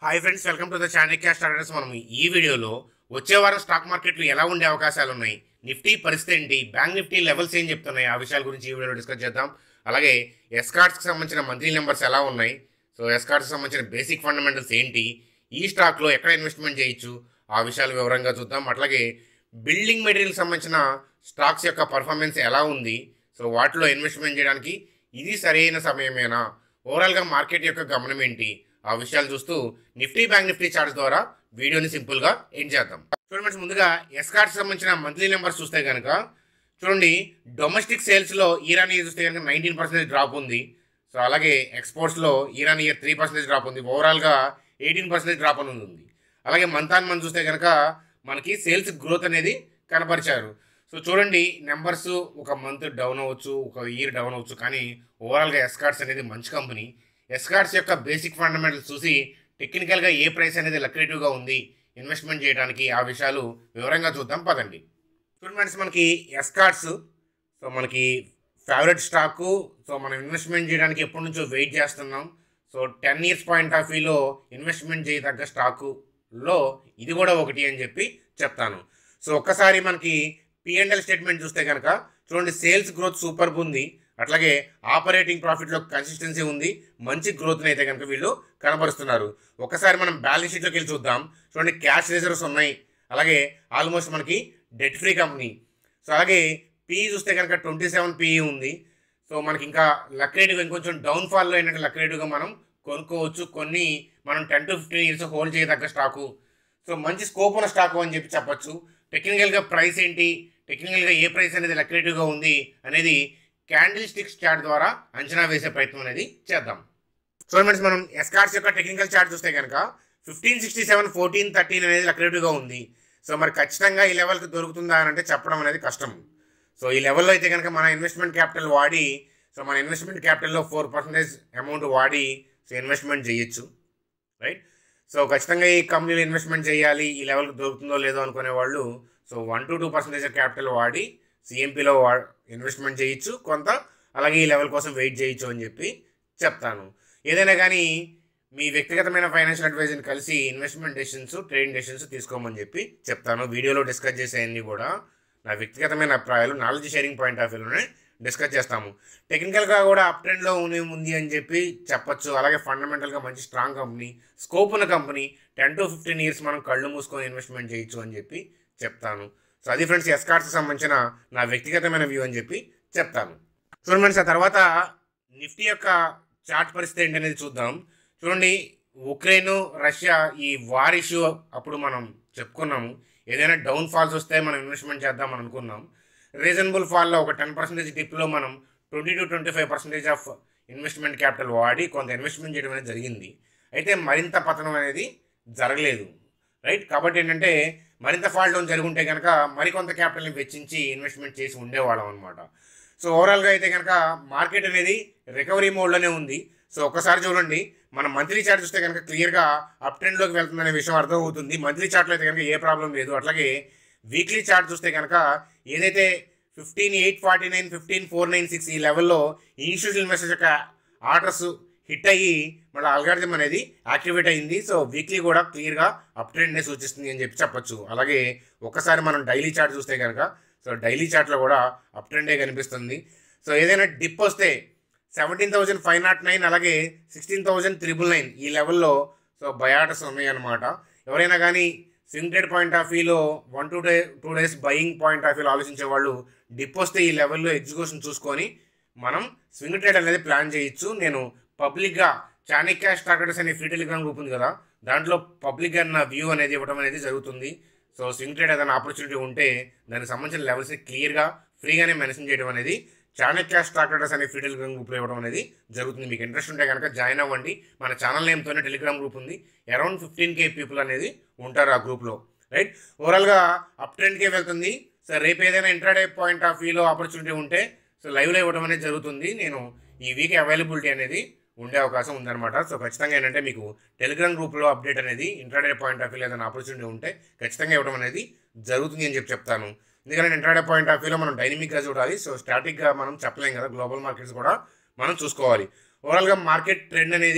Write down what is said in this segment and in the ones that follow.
hi friends welcome to the Chanakya starters మనం ఈ వీడియోలో వచ్చే వారం స్టాక్ మార్కెట్లు ఎలా ఉండే అవకాశాలు ఉన్నాయి నిఫ్టీ పరిస్థితి ఏంటి బ్యాంక్ నిఫ్టీ లెవెల్స్ ఏం చెప్తున్నాయి ఆ విషయాల గురించి ఈ వీడియోలో డిస్కస్ చేద్దాం అలాగే ఎస్కార్ట్స్కి సంబంధించిన మంత్లీ నెంబర్స్ ఎలా ఉన్నాయి సో ఎస్కార్ట్స్కి సంబంధించిన బేసిక్ ఫండమెంటల్స్ ఏంటి ఈ స్టాక్లో ఎక్కడ ఇన్వెస్ట్మెంట్ చేయొచ్చు ఆ విషయాలు వివరంగా చూద్దాం అట్లాగే బిల్డింగ్ మెటీరియల్ సంబంధించిన స్టాక్స్ యొక్క పర్ఫార్మెన్స్ ఎలా ఉంది సో వాటిలో ఇన్వెస్ట్మెంట్ చేయడానికి ఇది సరైన సమయమేనా ఓవరాల్గా మార్కెట్ యొక్క గమనం ఏంటి ఆ విషయాలు చూస్తూ నిఫ్టీ బ్యాంక్ నిఫ్టీ చార్ట్స్ ద్వారా వీడియోని సింపుల్గా ఎండ్ చేద్దాం చూడండి ఫ్రెండ్స్ ముందుగా ఎస్కార్ట్స్ సంబంధించిన మంత్లీ నెంబర్స్ చూస్తే కనుక చూడండి డొమెస్టిక్ సేల్స్లో ఈరాన్ ఇయర్ చూస్తే కనుక నైన్టీన్ పర్సెంటేజ్ డ్రాప్ ఉంది సో అలాగే ఎక్స్పోర్ట్స్లో ఈరాన్ ఇయర్ త్రీ పర్సెంటేజ్ డ్రాప్ ఉంది ఓవరాల్గా ఎయిటీన్ పర్సెంటేజ్ డ్రాప్ అని ఉంది అలాగే మంత్ ఆన్ మంత్ చూస్తే కనుక మనకి సేల్స్ గ్రోత్ అనేది కనపరిచారు సో చూడండి నెంబర్స్ ఒక మంత్ డౌన్ అవ్వచ్చు ఒక ఇయర్ డౌన్ అవ్వచ్చు కానీ ఓవరాల్గా ఎస్కార్ట్స్ అనేది మంచి కంపెనీ ఎస్కార్ట్స్ యొక్క బేసిక్ ఫండమెంటల్స్ చూసి టెక్నికల్గా ఏ ప్రైస్ అనేది లక్రేటివ్గా ఉంది ఇన్వెస్ట్మెంట్ చేయడానికి ఆ విషయాలు వివరంగా చూద్దాం పదండి చూడండి ఫ్రెండ్స్ మనకి ఎస్కార్ట్స్ సో మనకి ఫేవరెట్ స్టాకు సో మనం ఇన్వెస్ట్మెంట్ చేయడానికి ఎప్పటి నుంచో వెయిట్ చేస్తున్నాం so ten years point of వ్యూలో ఇన్వెస్ట్మెంట్ చేయదగ్గ స్టాకులో ఇది కూడా ఒకటి అని చెప్పి చెప్తాను సో ఒక్కసారి మనకి పిఎండ్ఎల్ స్టేట్మెంట్ చూస్తే కనుక చూడండి సేల్స్ గ్రోత్ సూపర్ ఉంది అట్లాగే ఆపరేటింగ్ ప్రాఫిట్లో కన్సిస్టెన్సీ ఉంది మంచి గ్రోత్ని అయితే కనుక వీళ్ళు కనబరుస్తున్నారు ఒకసారి మనం బ్యాలెన్స్ షీట్లోకి వెళ్ళి చూద్దాం చూడండి క్యాష్ రిజర్వ్స్ ఉన్నాయి అలాగే ఆల్మోస్ట్ మనకి డెట్ ఫ్రీ కంపెనీ సో అలాగే పీఈ చూస్తే కనుక ట్వంటీ సెవెన్ పీఈ ఉంది సో మనకి ఇంకా లక్రేటివ్గా ఇంకొంచెం డౌన్ఫాల్లో ఏంటంటే లక్రేటివ్గా మనం కొనుక్కోవచ్చు కొన్ని మనం ten to fifteen years hold చేయదగ్గ స్టాకు సో మంచి స్కోప్ ఉన్న స్టాకు అని చెప్పి చెప్పొచ్చు టెక్నికల్గా ప్రైస్ ఏంటి టెక్నికల్గా ఏ ప్రైస్ అనేది లక్రేటివ్గా ఉంది అనేది క్యాండిల్ స్టిక్స్ చార్ట్ ద్వారా అంచనా వేసే ప్రయత్నం అనేది చేద్దాం చూడండి ఫ్రెండ్స్ మనం ఎస్కార్స్ యొక్క టెక్నికల్ చార్ట్ చూస్తే కనుక fifteen sixty seven fourteen thirteen అనేది లక్రేటివ్గా ఉంది సో మరి ఖచ్చితంగా ఈ లెవెల్కి దొరుకుతుందా అని అంటే చెప్పడం అనేది కష్టం సో ఈ లెవెల్లో అయితే కనుక మన ఇన్వెస్ట్మెంట్ క్యాపిటల్ వాడి సో మన ఇన్వెస్ట్మెంట్ క్యాపిటల్లో ఫోర్ పర్సెంటేజ్ అమౌంట్ వాడి సో ఇన్వెస్ట్మెంట్ చేయొచ్చు రైట్ సో ఖచ్చితంగా ఈ కంపెనీలో ఇన్వెస్ట్మెంట్ చేయాలి ఈ లెవెల్కి దొరుకుతుందో లేదో అనుకునే వాళ్ళు so one to two percentage capital వాడి సిఎంపీలో వా ఇన్వెస్ట్మెంట్ చేయొచ్చు కొంత అలాగే ఈ లెవెల్ కోసం వెయిట్ చేయొచ్చు అని చెప్పి చెప్తాను ఏదైనా కానీ మీ వ్యక్తిగతమైన ఫైనాన్షియల్ అడ్వైజర్ని కలిసి ఇన్వెస్ట్మెంట్ డెసిషన్స్ ట్రేడింగ్ డెసిషన్స్ తీసుకోమని చెప్పి చెప్తాను వీడియోలో డిస్కస్ చేసేవన్నీ కూడా నా వ్యక్తిగతమైన అభిప్రాయాలు నాలెడ్జ్ షేరింగ్ పాయింట్ ఆఫ్ వ్యూలోనే డిస్కస్ చేస్తాము టెక్నికల్గా కూడా అప్ ట్రెండ్లో ఉంది ఉంది అని చెప్పి చెప్పొచ్చు అలాగే ఫండమెంటల్గా మంచి స్ట్రాంగ్ కంపెనీ స్కోప్ ఉన్న company ten to fifteen years మనం కళ్ళు మూసుకొని ఇన్వెస్ట్మెంట్ చేయొచ్చు అని చెప్పి చెప్తాను సో అది ఫ్రెండ్స్ ఎస్కార్ట్స్ సంబంధించిన నా వ్యక్తిగతమైన వ్యూ అని చెప్పి చెప్తాను చూడండి ఫ్రెండ్స్ ఆ తర్వాత నిఫ్టీ యొక్క చార్ట్ పరిస్థితి ఏంటి అనేది చూద్దాం చూడండి ఉక్రెయిన్ రష్యా ఈ వార్ ఇష్యూ అప్పుడు మనం చెప్పుకున్నాము ఏదైనా డౌన్ ఫాల్స్ వస్తే మనం ఇన్వెస్ట్మెంట్ చేద్దాం అని అనుకున్నాం రీజనబుల్ ఫాల్లో ఒక టెన్ పర్సెంటేజ్ డిప్లో మనం twenty to twenty five percentage of investment capital వాడి కొంత ఇన్వెస్ట్మెంట్ చేయడం అనేది జరిగింది అయితే మరింత పతనం అనేది జరగలేదు రైట్ కాబట్టి ఏంటంటే మరింత ఫాల్ డౌన్ జరుగుంటే కనుక మరికొంత క్యాపిటల్ని వెచ్చించి ఇన్వెస్ట్మెంట్ చేసి ఉండేవాళ్ళం అనమాట సో ఓవరాల్గా అయితే కనుక మార్కెట్ అనేది రికవరీ మోడ్లోనే ఉంది సో ఒక్కసారి చూడండి మనం మంత్లీ చార్ట్ చూస్తే కనుక క్లియర్గా అప్ ట్రెండ్లోకి వెళ్తుందనే విషయం అర్థమవుతుంది మంత్లీ చార్ట్లో అయితే కనుక ఏ ప్రాబ్లం లేదు అట్లాగే వీక్లీ చార్ట్ చూస్తే కనుక ఏదైతే fifteen eight forty nine fifteen four nine six ఈ లెవెల్లో ఇన్స్టిట్యూషనల్ ఇన్వెస్టర్స్ యొక్క ఆర్డర్స్ హిట్ అయ్యి మళ్ళీ అల్గారిథం అనేది యాక్టివేట్ అయింది సో వీక్లీ కూడా క్లియర్గా అప్ ట్రెండ్నే సూచిస్తుంది అని చెప్పి చెప్పొచ్చు అలాగే ఒకసారి మనం డైలీ చార్ట్ చూస్తే కనుక సో డైలీ చార్ట్లో కూడా అప్ ట్రెండే కనిపిస్తుంది సో ఏదైనా డిప్ వస్తే seventeen thousand five naught nine అలాగే సిక్స్టీన్ థౌజండ్ త్రిబుల్ నైన్ ఈ లెవెల్లో సో బయాటస్ ఉన్నాయి అనమాట ఎవరైనా కానీ స్వింగ్ ట్రేడ్ పాయింట్ ఆఫ్ వ్యూలో one two day two days buying point of వ్యూలో ఆలోచించే వాళ్ళు డిప్ వస్తే ఈ లెవెల్లో ఎగ్జిక్యూషన్ చూసుకొని మనం స్వింగ్ ట్రేడ్ అనేది ప్లాన్ చేయొచ్చు నేను పబ్లిక్గా చాణక్య స్టార్టర్స్ అనే ఫ్రీ టెలిగ్రామ్ గ్రూప్ ఉంది కదా దాంట్లో పబ్లిక్గా నా వ్యూ అనేది ఇవ్వడం అనేది జరుగుతుంది సో స్వింగ్ ట్రేడ్ ఏదైనా ఆపర్చునిటీ ఉంటే దానికి సంబంధించిన లెవెల్స్ క్లియర్గా ఫ్రీగానే మెన్షన్ చేయడం అనేది చాణక్య స్టాక్ ట్రేడర్స్ అనే ఫ్రీ టెలిగ్రామ్ గ్రూప్లో ఇవ్వడం అనేది జరుగుతుంది మీకు ఇంట్రెస్ట్ ఉంటే కనుక జాయిన్ అవ్వండి మన ఛానల్ నేమ్తోనే టెలిగ్రామ్ గ్రూప్ ఉంది అరౌండ్ ఫిఫ్టీన్ కే పీపుల్ అనేది ఉంటారు ఆ గ్రూప్లో రైట్ ఓవరాల్గా అప్ ట్రెండ్కే వెళ్తుంది సో రేపు ఏదైనా ఇంట్రాడే పాయింట్ ఆఫ్ వ్యూలో ఆపర్చునిటీ ఉంటే సో లైవ్లో ఇవ్వడం అనేది జరుగుతుంది నేను ఈ వీక్ అవైలబిలిటీ అనేది ఉండే అవకాశం ఉందన్నమాట సో ఖచ్చితంగా ఏంటంటే మీకు టెలిగ్రామ్ గ్రూప్లో అప్డేట్ అనేది ఇంట్రాడే పాయింట్ ఆఫ్ వ్యూ ఏదైనా ఆపర్చునిటీ ఉంటే ఖచ్చితంగా ఇవ్వడం అనేది జరుగుతుంది అని చెప్పి చెప్తాను ఎందుకంటే ఇంట్రాడే పాయింట్ ఆఫ్ వ్యూలో మనం డైనమిక్గా చూడాలి సో స్టాటిక్గా మనం చెప్పలేం కదా గ్లోబల్ మార్కెట్స్ కూడా మనం చూసుకోవాలి ఓవరాల్గా మార్కెట్ ట్రెండ్ అనేది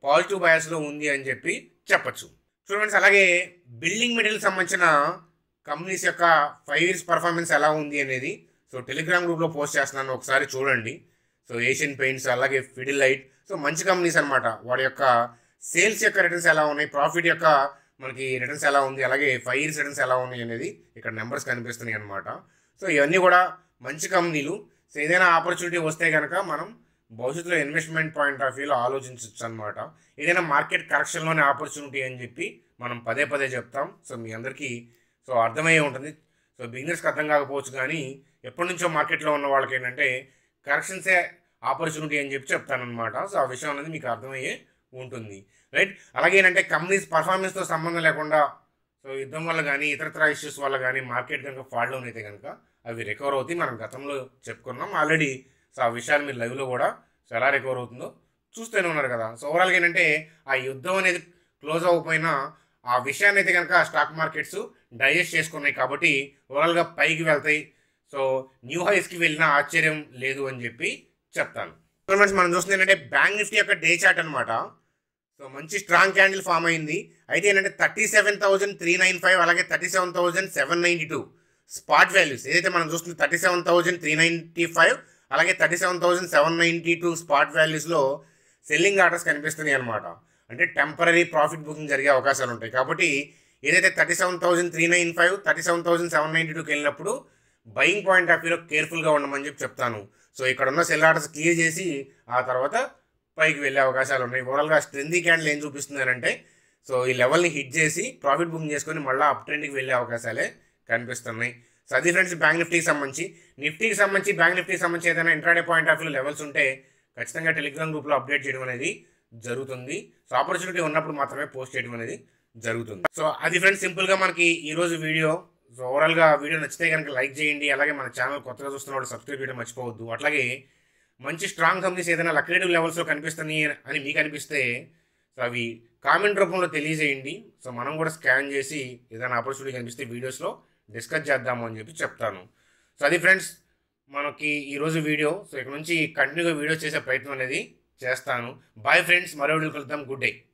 పాజిటివ్ బయాస్లో ఉంది అని చెప్పి చెప్పచ్చు స్టూడెంట్స్ అలాగే బిల్డింగ్ మెటీరియల్ సంబంధించిన కంపెనీస్ యొక్క ఫైవ్ ఇయర్స్ పర్ఫార్మెన్స్ ఎలా ఉంది అనేది సో టెలిగ్రామ్ గ్రూప్లో పోస్ట్ చేస్తున్నాను ఒకసారి చూడండి సో ఏషియన్ పెయింట్స్ అలాగే ఫిడిల్ లైట్ సో మంచి కంపెనీస్ అనమాట వాడి యొక్క సేల్స్ యొక్క రిటర్న్స్ ఎలా ఉన్నాయి ప్రాఫిట్ యొక్క మనకి రిటర్న్స్ ఎలా ఉంది అలాగే ఫైవ్ ఇయర్స్ రిటర్న్స్ ఎలా ఉన్నాయి అనేది ఇక్కడ నెంబర్స్ కనిపిస్తున్నాయి అనమాట సో ఇవన్నీ కూడా మంచి కంపెనీలు సో ఏదైనా ఆపర్చునిటీ వస్తే కనుక మనం భవిష్యత్తులో ఇన్వెస్ట్మెంట్ పాయింట్ ఆఫ్ వ్యూలో ఆలోచించవచ్చు అనమాట ఏదైనా మార్కెట్ కరెక్షన్లోనే ఆపర్చునిటీ అని చెప్పి మనం పదే పదే చెప్తాం సో మీ అందరికీ సో అర్థమయ్యే ఉంటుంది సో బిగినర్స్కి అర్థం కాకపోవచ్చు కానీ ఎప్పటి నుంచో మార్కెట్లో ఉన్న వాళ్ళకి ఏంటంటే కరెక్షన్సే ఆపర్చునిటీ అని చెప్పి చెప్తానమాట సో ఆ విషయం అనేది మీకు అర్థమయ్యే ఉంటుంది రైట్ అలాగే ఏంటంటే కంపెనీస్ పర్ఫార్మెన్స్తో సంబంధం లేకుండా సో యుద్ధం వల్ల కానీ ఇతరత్ర ఇష్యూస్ వల్ల కానీ మార్కెట్ కనుక ఫాల్ డౌన్ అయితే కనుక అవి రికవర్ అవుతాయి మనం గతంలో చెప్పుకున్నాం ఆల్రెడీ సో ఆ విషయాలు మీరు లైవ్లో కూడా సో ఎలా రికవర్ అవుతుందో చూస్తూనే ఉన్నారు కదా సో ఓవరాల్గా ఏంటంటే ఆ యుద్ధం అనేది క్లోజ్ అవ్వకపోయినా ఆ విషయాన్ని అయితే కనుక స్టాక్ మార్కెట్స్ డైజెస్ట్ చేసుకున్నాయి కాబట్టి ఓవరాల్గా పైకి వెళ్తాయి సో న్యూ హైస్కి వెళ్ళిన ఆశ్చర్యం లేదు అని చెప్పి చెప్తాను ఫ్రెండ్స్ మనం చూస్తుంది ఏంటంటే బ్యాంక్ నిఫ్టీ యొక్క డే చార్ట్ అనమాట సో మంచి స్ట్రాంగ్ క్యాండిల్ ఫామ్ అయింది అయితే ఏంటంటే thirty seven thousand three nine five అలాగే thirty seven thousand seven ninety two spot values ఏదైతే మనం చూస్తుంది thirty seven thousand three ninety five అలాగే thirty seven thousand seven ninety two spot వాల్యూస్లో సెల్లింగ్ ఆర్డర్స్ కనిపిస్తున్నాయి అనమాట అంటే టెంపరీ ప్రాఫిట్ బుకింగ్ జరిగే అవకాశాలు ఉంటాయి కాబట్టి ఏదైతే thirty seven thousand three nine five thirty seven thousand seven ninety టూకి వెళ్ళినప్పుడు బయింగ్ పాయింట్ ఆఫ్ వ్యూలో కేర్ఫుల్గా ఉండమని చెప్పి చెప్తాను సో ఇక్కడ ఉన్న సెల్ ఆర్డర్స్ క్లియర్ చేసి ఆ తర్వాత పైకి వెళ్ళే అవకాశాలు ఉన్నాయి ఓవరాల్గా స్ట్రెందీ క్యాండిల్ ఏం చూపిస్తుందనంటే సో ఈ లెవెల్ని హిట్ చేసి ప్రాఫిట్ బుకింగ్ చేసుకొని మళ్ళీ అప్ ట్రెండ్కి వెళ్ళే అవకాశాలే కనిపిస్తున్నాయి సో అది ఫ్రెండ్స్ బ్యాంక్ నిఫ్టీకి సంబంధించి నిఫ్టీకి సంబంధించి బ్యాంక్ నిఫ్టీకి సంబంధించి ఏదైనా intraday point of view levels ఉంటే ఖచ్చితంగా టెలిగ్రామ్ గ్రూప్లో అప్డేట్ చేయడం అనేది జరుగుతుంది సో ఆపర్చునిటీ ఉన్నప్పుడు మాత్రమే పోస్ట్ చేయడం అనేది జరుగుతుంది సో అది ఫ్రెండ్స్ సింపుల్గా మనకి ఈరోజు వీడియో సో ఓవరాల్గా వీడియో నచ్చితే కనుక లైక్ చేయండి అలాగే మన ఛానల్ కొత్తగా చూస్తున్న సబ్స్క్రైబ్ చేయడం మర్చిపోవద్దు అట్లాగే మంచి స్ట్రాంగ్ కంపెనీస్ ఏదైనా లక్రేటివ్ లెవెల్స్లో కనిపిస్తున్నాయి అని మీకు అనిపిస్తే సో అవి కామెంట్ రూపంలో తెలియజేయండి సో మనం కూడా స్కాన్ చేసి ఏదైనా ఆపర్చునిటీ కనిపిస్తే వీడియోస్లో డిస్కస్ చేద్దాము అని చెప్పి చెప్తాను సో అది ఫ్రెండ్స్ మనకి ఈరోజు వీడియో సో ఇక్కడ నుంచి కంటిన్యూగా వీడియోస్ చేసే ప్రయత్నం అనేది చేస్తాను బాయ్ ఫ్రెండ్స్ మరో వీడియో కలుద్దాం గుడ్ డే